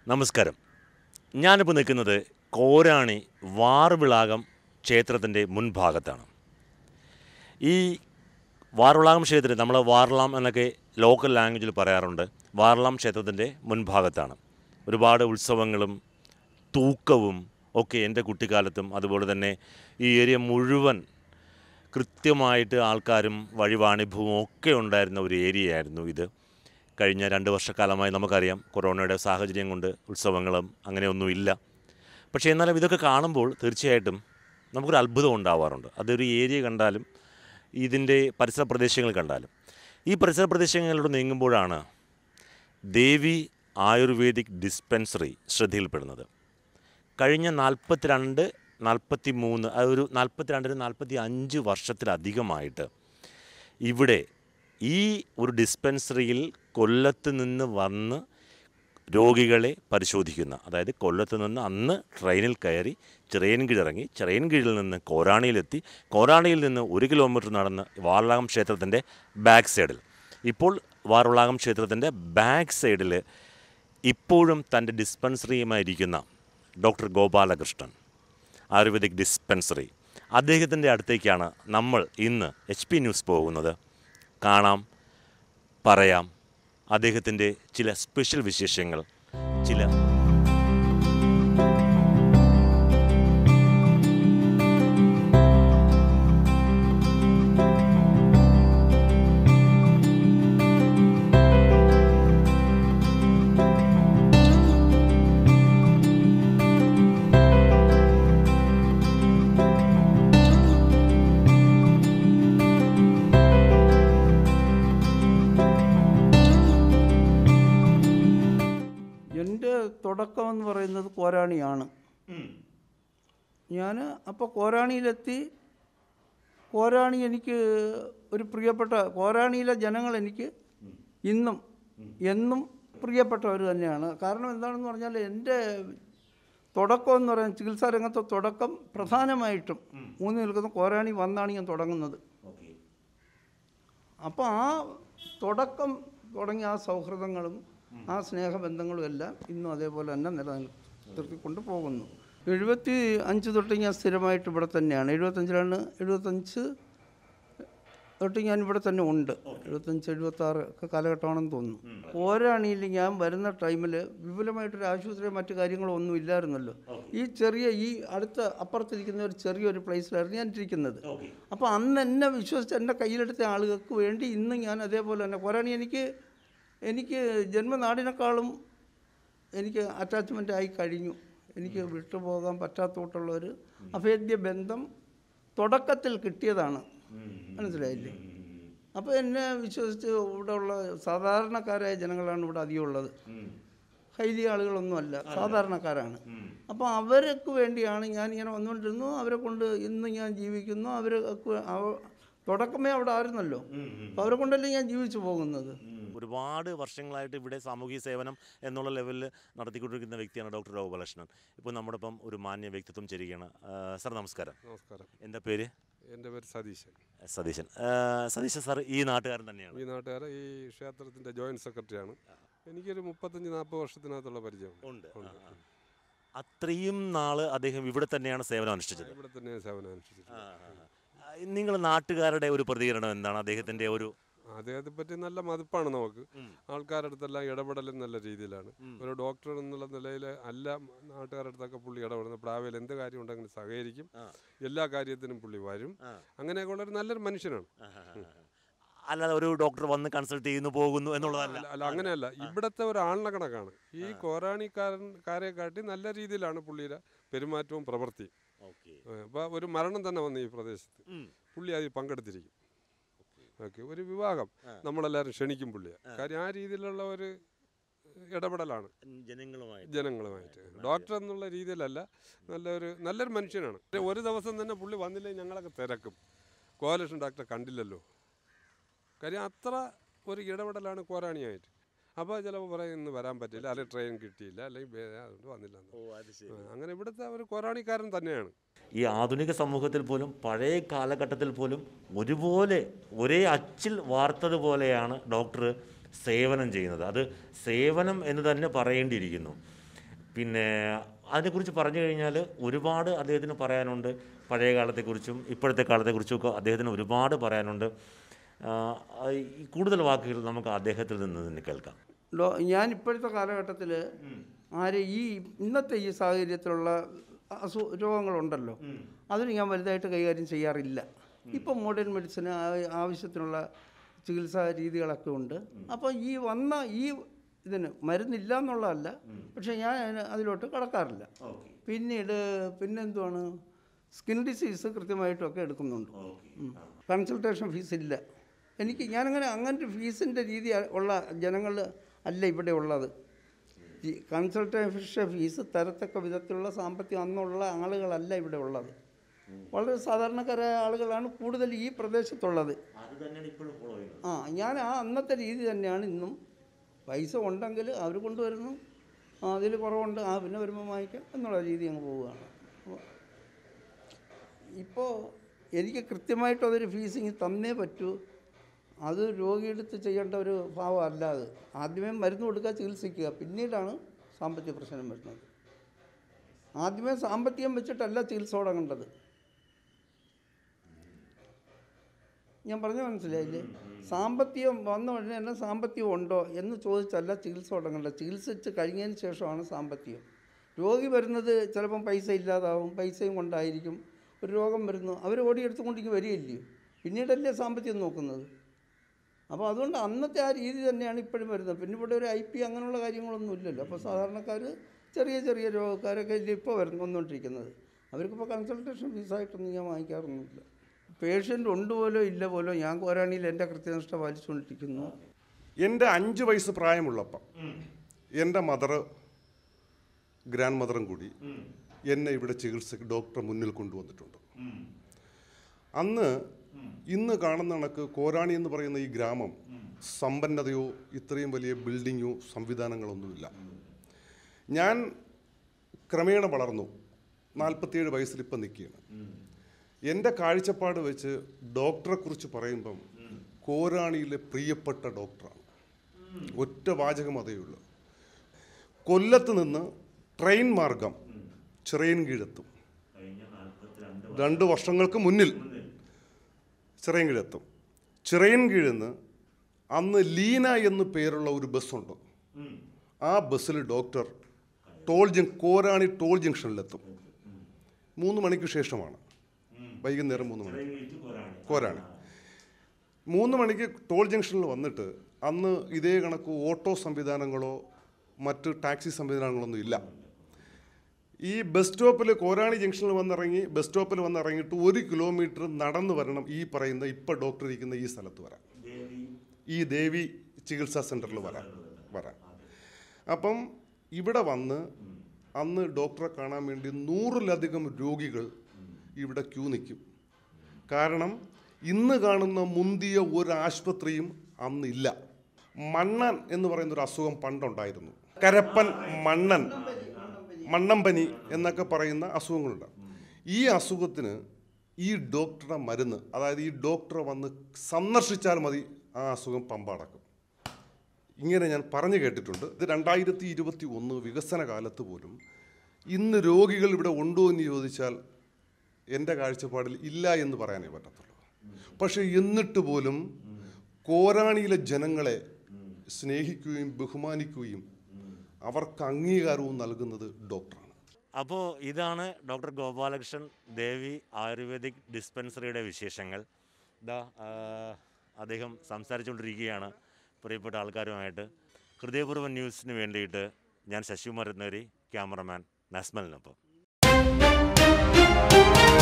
നമസ്കാരം ഞാനിപ്പോൾ നിൽക്കുന്നത് കോരാണി വാർവിളാകം ക്ഷേത്രത്തിൻ്റെ മുൻഭാഗത്താണ് ഈ വാർവിളാകം ക്ഷേത്രം നമ്മൾ വാർലാം എന്നൊക്കെ ലോക്കൽ ലാംഗ്വേജിൽ പറയാറുണ്ട് വാർലാം ക്ഷേത്രത്തിൻ്റെ മുൻഭാഗത്താണ് ഒരുപാട് ഉത്സവങ്ങളും തൂക്കവും ഒക്കെ എൻ്റെ കുട്ടിക്കാലത്തും അതുപോലെ തന്നെ ഈ ഏരിയ മുഴുവൻ കൃത്യമായിട്ട് ആൾക്കാരും വഴിവാണിഭവും ഒക്കെ ഉണ്ടായിരുന്ന ഒരു ഏരിയയായിരുന്നു ഇത് കഴിഞ്ഞ രണ്ട് വർഷക്കാലമായി നമുക്കറിയാം കൊറോണയുടെ സാഹചര്യം കൊണ്ട് ഉത്സവങ്ങളും അങ്ങനെയൊന്നുമില്ല പക്ഷേ എന്നാലും ഇതൊക്കെ കാണുമ്പോൾ തീർച്ചയായിട്ടും നമുക്കൊരു അത്ഭുതം ഉണ്ടാവാറുണ്ട് അതൊരു ഏരിയ കണ്ടാലും ഇതിൻ്റെ പരിസര പ്രദേശങ്ങൾ കണ്ടാലും ഈ പരിസര പ്രദേശങ്ങളിലൂടെ നീങ്ങുമ്പോഴാണ് ദേവി ആയുർവേദിക് ഡിസ്പെൻസറി ശ്രദ്ധയിൽപ്പെടുന്നത് കഴിഞ്ഞ നാൽപ്പത്തിരണ്ട് നാൽപ്പത്തി മൂന്ന് അത് ഒരു നാൽപ്പത്തിരണ്ടിന് നാൽപ്പത്തി അഞ്ച് വർഷത്തിലധികമായിട്ട് ഇവിടെ ഈ ഒരു ഡിസ്പെൻസറിയിൽ കൊല്ലത്ത് നിന്ന് വന്ന് രോഗികളെ പരിശോധിക്കുന്ന അതായത് കൊല്ലത്ത് നിന്ന് അന്ന് ട്രെയിനിൽ കയറി ചിറയൻകീഴിറങ്ങി ചിറയൻകീഴിൽ നിന്ന് കോരാണിയിലെത്തി കോരാണിയിൽ നിന്ന് ഒരു കിലോമീറ്റർ നടന്ന് വാർലാകം ക്ഷേത്രത്തിൻ്റെ ബാക്ക് സൈഡിൽ ഇപ്പോൾ വാർലാകം ക്ഷേത്രത്തിൻ്റെ ബാക്ക് സൈഡിൽ ഇപ്പോഴും തൻ്റെ ഡിസ്പെൻസറിയുമായിരിക്കുന്ന ഡോക്ടർ ഗോപാലകൃഷ്ണൻ ആയുർവേദിക് ഡിസ്പെൻസറി അദ്ദേഹത്തിൻ്റെ അടുത്തേക്കാണ് നമ്മൾ ഇന്ന് എച്ച് പി ന്യൂസ് പോകുന്നത് കാണാം പറയാം അദ്ദേഹത്തിൻ്റെ ചില സ്പെഷ്യൽ വിശേഷങ്ങൾ ചില എൻ്റെ തുടക്കം എന്ന് പറയുന്നത് കോരാണിയാണ് ഞാൻ അപ്പോൾ കോരാണിയിലെത്തി കോരാണി എനിക്ക് ഒരു പ്രിയപ്പെട്ട കോരാണിയിലെ ജനങ്ങൾ എനിക്ക് ഇന്നും എന്നും പ്രിയപ്പെട്ടവർ തന്നെയാണ് കാരണം എന്താണെന്ന് പറഞ്ഞാൽ എൻ്റെ തുടക്കം എന്ന് പറയുന്നത് ചികിത്സാ രംഗത്തെ തുടക്കം പ്രധാനമായിട്ടും ഊന്നി നിൽക്കുന്ന കോരാണി വന്നാണ് ഞാൻ തുടങ്ങുന്നത് അപ്പോൾ ആ തുടക്കം തുടങ്ങിയ ആ സൗഹൃദങ്ങളും ആ സ്നേഹബന്ധങ്ങളും എല്ലാം ഇന്നും അതേപോലെ തന്നെ നിലനിർത്തിക്കൊണ്ട് പോകുന്നു എഴുപത്തി അഞ്ച് തൊട്ട് ഞാൻ സ്ഥിരമായിട്ട് ഇവിടെ തന്നെയാണ് എഴുപത്തഞ്ചിലാണ് എഴുപത്തഞ്ച് തൊട്ട് ഞാൻ ഇവിടെ തന്നെ ഉണ്ട് എഴുപത്തഞ്ച് എഴുപത്താറ് ഒക്കെ കാലഘട്ടമാണെന്ന് തോന്നുന്നു പോരാണിയിൽ ഞാൻ വരുന്ന ടൈമിൽ വിപുലമായിട്ടൊരു ആശുപത്രിയോ മറ്റു കാര്യങ്ങളോ ഒന്നും ഇല്ലായിരുന്നല്ലോ ഈ ചെറിയ ഈ അടുത്ത അപ്പുറത്തിരിക്കുന്ന ഒരു ചെറിയൊരു പ്ലേസിലായിരുന്നു ഞാൻ ഇരിക്കുന്നത് അപ്പോൾ അന്ന് എന്നെ വിശ്വസിച്ച് എൻ്റെ കയ്യിലെടുത്ത ആളുകൾക്ക് വേണ്ടി ഇന്ന് ഞാൻ അതേപോലെ തന്നെ പോരാണി എനിക്ക് എനിക്ക് ജന്മനാടിനേക്കാളും എനിക്ക് അറ്റാച്ച്മെൻ്റ് ആയി കഴിഞ്ഞു എനിക്ക് വിട്ടുപോകാൻ പറ്റാത്തോട്ടുള്ള ഒരു അഭേദ്യ ബന്ധം തുടക്കത്തിൽ കിട്ടിയതാണ് മനസ്സിലായില്ലേ അപ്പോൾ എന്നെ വിശ്വസിച്ച് ഇവിടെ ഉള്ള സാധാരണക്കാരായ ജനങ്ങളാണ് ഇവിടെ അധികം ഉള്ളത് ഹൈലി ആളുകളൊന്നുമല്ല സാധാരണക്കാരാണ് അപ്പോൾ അവർക്ക് വേണ്ടിയാണ് ഞാൻ ഇങ്ങനെ വന്നുകൊണ്ടിരുന്നു അവരെ കൊണ്ട് ഇന്ന് ഞാൻ ജീവിക്കുന്നു അവർക്ക് അവ- തുടക്കമേ അവിടെ ആയിരുന്നല്ലോ അപ്പോൾ അവരെ കൊണ്ടല്ലേ ഞാൻ ജീവിച്ചു പോകുന്നത് ഒരുപാട് വർഷങ്ങളായിട്ട് ഇവിടെ സാമൂഹിക സേവനം എന്നുള്ള ലെവലിൽ നടത്തിക്കൊണ്ടിരിക്കുന്ന വ്യക്തിയാണ് ഡോക്ടർ ഗോപാലകൃഷ്ണൻ ഇപ്പോൾ നമ്മുടെ ഒപ്പം ഒരു മാന്യ വ്യക്തിത്വം ചേരുകയാണ് ആ, സാർ നമസ്കാരം നമസ്കാരം എന്താ പേര് എൻ്റെ പേര് സതീശൻ സതീശൻ ആ, സതീശൻ സാർ ഈ നാട്ടുകാരൻ തന്നെയാണ് ഈ നാട്ടുകാരെ ഈ ക്ഷേത്രത്തിൻ്റെ ജോയിൻറ്റ് സെക്രട്ടറിയാണ് എനിക്കൊരു മുപ്പത്തഞ്ച് നാൽപ്പത് വർഷത്തിനകത്തുള്ള പരിചയമുണ്ട് ഉണ്ട് ആ, ആ. അത്രയും നാള് അദ്ദേഹം ഇവിടെ തന്നെയാണ് സേവനം അനുഷ്ഠിച്ചത് ഇവിടെ തന്നെ സേവനം അനുഷ്ഠിച്ചിട്ടുണ്ട് നിങ്ങൾ നാട്ടുകാരുടെ ഒരു പ്രതികരണം എന്താണ് അദ്ദേഹത്തിന്റെ ഒരു അദ്ദേഹത്തെ പറ്റി നല്ല മതിപ്പാണ് നമുക്ക് ആൾക്കാരുടെ അടുത്തെല്ലാം ഇടപെടലും നല്ല രീതിയിലാണ് ഒരു ഡോക്ടർ എന്നുള്ള നിലയിൽ അല്ല നാട്ടുകാരുടെ അടുത്തൊക്കെ പുള്ളി ഇടപെടുന്നത് പ്രാവേൽ എന്ത് കാര്യം ഉണ്ടെങ്കിലും സഹകരിക്കും എല്ലാ കാര്യത്തിനും പുള്ളി വരും അങ്ങനെയൊക്കെ ഉള്ള ഒരു നല്ലൊരു മനുഷ്യനാണ് അല്ലാതെ ഒരു ഡോക്ടർ വന്ന് കൺസൾട്ട് ചെയ്യുന്നു പോകുന്നു എന്നുള്ളതല്ല അല്ല, അല്ല അങ്ങനെയല്ല ഇവിടത്തെ ഒരു ആളിനെ കണക്കാണ് ഈ കോരാണിക്കാരൻ കാരെ കാട്ടി നല്ല രീതിയിലാണ് പുള്ളിയുടെ പെരുമാറ്റവും പ്രവൃത്തിയും ഓക്കെ അപ്പോൾ ഒരു മരണം തന്നെ വന്നു ഈ പ്രദേശത്ത് പുള്ളി അതിൽ പങ്കെടുത്തിരിക്കും ഓക്കെ ഒരു വിവാഹം നമ്മളെല്ലാവരും ക്ഷണിക്കും പുള്ളിയെ കാര്യം ആ രീതിയിലുള്ള ഒരു ഇടപെടലാണ് ജനങ്ങളുമായി ജനങ്ങളുമായിട്ട് ഡോക്ടർ എന്നുള്ള രീതിയിലല്ല നല്ലൊരു നല്ലൊരു മനുഷ്യനാണ് ഒരു ദിവസം തന്നെ പുള്ളി വന്നില്ലെങ്കിൽ ഞങ്ങളൊക്കെ തിരക്കും കോലക്ഷൻ ഡോക്ടറെ കണ്ടില്ലല്ലോ കാര്യം അത്ര ഒരു ഇടപെടലാണ് കോരാണിയായിട്ട് അപ്പോൾ ചിലപ്പോൾ പറയും ഇന്ന് വരാൻ പറ്റില്ല അല്ലെങ്കിൽ ട്രെയിൻ കിട്ടിയില്ല അല്ലെങ്കിൽ വേ- അതുകൊണ്ട് വന്നില്ല എന്ന്. ഓ അത് ശരി ആ, അങ്ങനെ ഇവിടുത്തെ ഒരു കൊറാണിക്കാരൻ തന്നെയാണ് ഈ ആധുനിക സമൂഹത്തിൽ പോലും പഴയ കാലഘട്ടത്തിൽ പോലും ഒരുപോലെ ഒരേ അച്ചിൽ വാർത്തതുപോലെയാണ് ഡോക്ടർ സേവനം ചെയ്യുന്നത് അത് സേവനം എന്ന് തന്നെ പറയേണ്ടിയിരിക്കുന്നു പിന്നെ അതിനെക്കുറിച്ച് പറഞ്ഞു കഴിഞ്ഞാൽ ഒരുപാട് അദ്ദേഹത്തിന് പറയാനുണ്ട് പഴയ കാലത്തെക്കുറിച്ചും ഇപ്പോഴത്തെ കാലത്തെക്കുറിച്ചും ഒക്കെ അദ്ദേഹത്തിന് ഒരുപാട് പറയാനുണ്ട് ആ, ഈ കൂടുതൽ വാക്കുകൾ നമുക്ക് അദ്ദേഹത്തിൽ നിന്ന് തന്നെ കേൾക്കാം ലോ ഞാൻ ഇപ്പോഴത്തെ കാലഘട്ടത്തിൽ ആര് ഈ ഇന്നത്തെ ഈ സാഹചര്യത്തിലുള്ള അസു രോഗങ്ങളുണ്ടല്ലോ അതിന് ഞാൻ വലുതായിട്ട് കൈകാര്യം ചെയ്യാറില്ല ഇപ്പം മോഡേൺ മെഡിസിന് ആ- ആവശ്യത്തിനുള്ള ചികിത്സാ രീതികളൊക്കെ ഉണ്ട് അപ്പോൾ ഈ വന്ന ഈ ഇതിന് മരുന്നില്ല എന്നുള്ളതല്ല പക്ഷേ ഞാൻ അതിന് അതിലോട്ട് കടക്കാറില്ല പിന്നീട് പിന്നെന്തുവാണ് സ്കിൻ ഡിസീസ് കൃത്യമായിട്ടൊക്കെ എടുക്കുന്നുണ്ട് കൺസൾട്ടേഷൻ ഫീസ് ഇല്ല എനിക്ക് ഞാനങ്ങനെ അങ്ങനത്തെ ഫീസിൻ്റെ രീതി ഉള്ള ജനങ്ങൾ അല്ല ഇവിടെ ഉള്ളത് ഈ കൺസൾട്ടേഷൻ ഫീസ് തരത്തക്ക വിധത്തിലുള്ള സാമ്പത്തികം അന്നുള്ള ആളുകളല്ല ഇവിടെ ഉള്ളത് വളരെ സാധാരണക്കാരായ ആളുകളാണ് കൂടുതൽ ഈ പ്രദേശത്തുള്ളത് അത് തന്നെയാണ് ഇപ്പോഴും ഫോളോ ചെയ്യുന്നത് ആ ഞാൻ ആ അന്നത്തെ രീതി തന്നെയാണ് ഇന്നും പൈസ ഉണ്ടെങ്കിൽ അവർ കൊണ്ടുവരുന്നു അതിൽ കുറവുണ്ട് ആ പിന്നെ വരുമ്പോൾ വാങ്ങിക്കാം എന്നുള്ള രീതി അങ്ങ് പോവുകയാണ് ഇപ്പോൾ എനിക്ക് കൃത്യമായിട്ട് അതൊരു ഫീസിങ് തന്നേ പറ്റൂ അത് രോഗിയെടുത്ത് ചെയ്യേണ്ട ഒരു ഭാവം അല്ല അത് ആദ്യമേ മരുന്ന് കൊടുക്കുക ചികിത്സിക്കുക പിന്നീടാണ് സാമ്പത്തിക പ്രശ്നം വരുന്നത് ആദ്യമേ സാമ്പത്തികം വെച്ചിട്ടല്ല ചികിത്സ തുടങ്ങേണ്ടത് ഞാൻ പറഞ്ഞ മനസ്സിലായില്ലേ സാമ്പത്തികം വന്ന ഉടനെ തന്നെ സാമ്പത്തികം ഉണ്ടോ എന്ന് ചോദിച്ചല്ല ചികിത്സ തുടങ്ങേണ്ടത് ചികിത്സിച്ച് കഴിഞ്ഞതിന് ശേഷമാണ് സാമ്പത്തികം രോഗി വരുന്നത് ചിലപ്പം പൈസ ഇല്ലാതാവും പൈസയും കൊണ്ടായിരിക്കും ഒരു രോഗം വരുന്നു അവർ ഓടിയെടുത്തുകൊണ്ടിരിക്കും വരികയില്ലയോ പിന്നീടല്ലേ സാമ്പത്തികം നോക്കുന്നത് അപ്പോൾ അതുകൊണ്ട് അന്നത്തെ ആ രീതി തന്നെയാണ് ഇപ്പോഴും വരുന്നത് പിന്നെ ഇവിടെ ഒരു ഐ പി അങ്ങനെയുള്ള കാര്യങ്ങളൊന്നും ഇല്ലല്ലോ അപ്പോൾ സാധാരണക്കാർ ചെറിയ ചെറിയ രോഗക്കാരൊക്കെ ഇല്ലേ ഇപ്പോൾ വരുന്നു വന്നുകൊണ്ടിരിക്കുന്നത് അവർക്കിപ്പോൾ കൺസൾട്ടേഷൻ ഫീസായിട്ടൊന്നും ഞാൻ വാങ്ങിക്കാറൊന്നുമില്ല പേഷ്യൻ്റ് ഉണ്ട് പോലോ ഇല്ല പോലോ ഞാൻ കോരാണിയിൽ എൻ്റെ കൃത്യനിഷ്ഠ പാലിച്ചുകൊണ്ടിരിക്കുന്നു എൻ്റെ അഞ്ച് വയസ്സ് പ്രായമുള്ളപ്പം എൻ്റെ മദർ ഗ്രാൻഡ് മദറും കൂടി എന്നെ ഇവിടെ ചികിത്സയ്ക്ക് ഡോക്ടറെ മുന്നിൽ കൊണ്ടുവന്നിട്ടുണ്ട് അന്ന് ഇന്ന് കാണുന്ന കണക്ക് കോരാണി എന്ന് പറയുന്ന ഈ ഗ്രാമം സമ്പന്നതയോ ഇത്രയും വലിയ ബിൽഡിങ്ങോ സംവിധാനങ്ങളൊന്നുമില്ല ഞാൻ ക്രമേണ വളർന്നു നാൽപ്പത്തിയേഴ് വയസ്സിൽ ഇപ്പം നിൽക്കുകയാണ് എൻ്റെ കാഴ്ചപ്പാട് വെച്ച് ഡോക്ടറെ കുറിച്ച് പറയുമ്പം കോരാണിയിലെ പ്രിയപ്പെട്ട ഡോക്ടറാണ് ഒറ്റ വാചകം അതേ ഉള്ളൂ കൊല്ലത്ത് നിന്ന് ട്രെയിൻ മാർഗം ചിറയൻകീഴെത്തും രണ്ട് വർഷങ്ങൾക്ക് മുന്നിൽ ചിറയൻകീഴെത്തും ചിറയൻകീഴിൽ നിന്ന് അന്ന് ലീന എന്ന് പേരുള്ള ഒരു ബസ്സുണ്ട് ആ ബസ്സിൽ ഡോക്ടർ ടോൾ ജങ് കോരാണി ടോൾ ജംഗ്ഷനിലെത്തും മൂന്ന് മണിക്ക് ശേഷമാണ് വൈകുന്നേരം മൂന്ന് മണി കോരാണി മൂന്ന് മണിക്ക് ടോൾ ജംഗ്ഷനിൽ വന്നിട്ട് അന്ന് ഇതേ കണക്ക് ഓട്ടോ സംവിധാനങ്ങളോ മറ്റ് ടാക്സി സംവിധാനങ്ങളൊന്നും ഇല്ല ഈ ബസ് സ്റ്റോപ്പിൽ കോരാണി ജംഗ്ഷനിൽ വന്നിറങ്ങി ബസ് സ്റ്റോപ്പിൽ വന്നിറങ്ങിയിട്ട് ഒരു കിലോമീറ്റർ നടന്നു വരണം ഈ പറയുന്ന ഇപ്പം ഡോക്ടർ ഇരിക്കുന്ന ഈ സ്ഥലത്ത് വരാൻ ഈ ദേവി ചികിത്സാ സെൻറ്ററിൽ വരാൻ വരാൻ അപ്പം ഇവിടെ വന്ന് അന്ന് ഡോക്ടറെ കാണാൻ വേണ്ടി നൂറിലധികം രോഗികൾ ഇവിടെ ക്യൂ നിൽക്കും കാരണം ഇന്ന് കാണുന്ന മുന്തിയ ഒരു ആശുപത്രിയും അന്നില്ല മണ്ണൻ എന്ന് പറയുന്ന ഒരു അസുഖം പണ്ടുണ്ടായിരുന്നു കരപ്പൻ മണ്ണൻ മണ്ണമ്പനി എന്നൊക്കെ പറയുന്ന അസുഖങ്ങളുണ്ട് ഈ അസുഖത്തിന് ഈ ഡോക്ടറുടെ മരുന്ന് അതായത് ഈ ഡോക്ടറെ വന്ന് സന്ദർശിച്ചാൽ മതി ആ അസുഖം പമ്പാടക്കും ഇങ്ങനെ ഞാൻ പറഞ്ഞു കേട്ടിട്ടുണ്ട് ഇത് രണ്ടായിരത്തി ഇരുപത്തി ഒന്ന് വികസന കാലത്ത് പോലും ഇന്ന് രോഗികൾ ഇവിടെ ഉണ്ടോ എന്ന് ചോദിച്ചാൽ എൻ്റെ കാഴ്ചപ്പാടിൽ ഇല്ല എന്ന് പറയാനേ പറ്റത്തുള്ളൂ പക്ഷേ എന്നിട്ട് പോലും കോരാണിയിലെ ജനങ്ങളെ സ്നേഹിക്കുകയും ബഹുമാനിക്കുകയും അവർക്ക് അംഗീകാരവും നൽകുന്നത് ഡോക്ടറാണ് അപ്പോൾ ഇതാണ് ഡോക്ടർ ഗോപാലകൃഷ്ണൻ ദേവി ആയുർവേദിക് ഡിസ്പെൻസറിയുടെ വിശേഷങ്ങൾ ഇതാ ആ, അദ്ദേഹം സംസാരിച്ചുകൊണ്ടിരിക്കുകയാണ് പ്രിയപ്പെട്ട ആൾക്കാരുമായിട്ട് ഹൃദയപൂർവ്വം ന്യൂസിന് വേണ്ടിയിട്ട് ഞാൻ ശശികുമാർ രത്നേരി ക്യാമറമാൻ നസ്മലിനൊപ്പം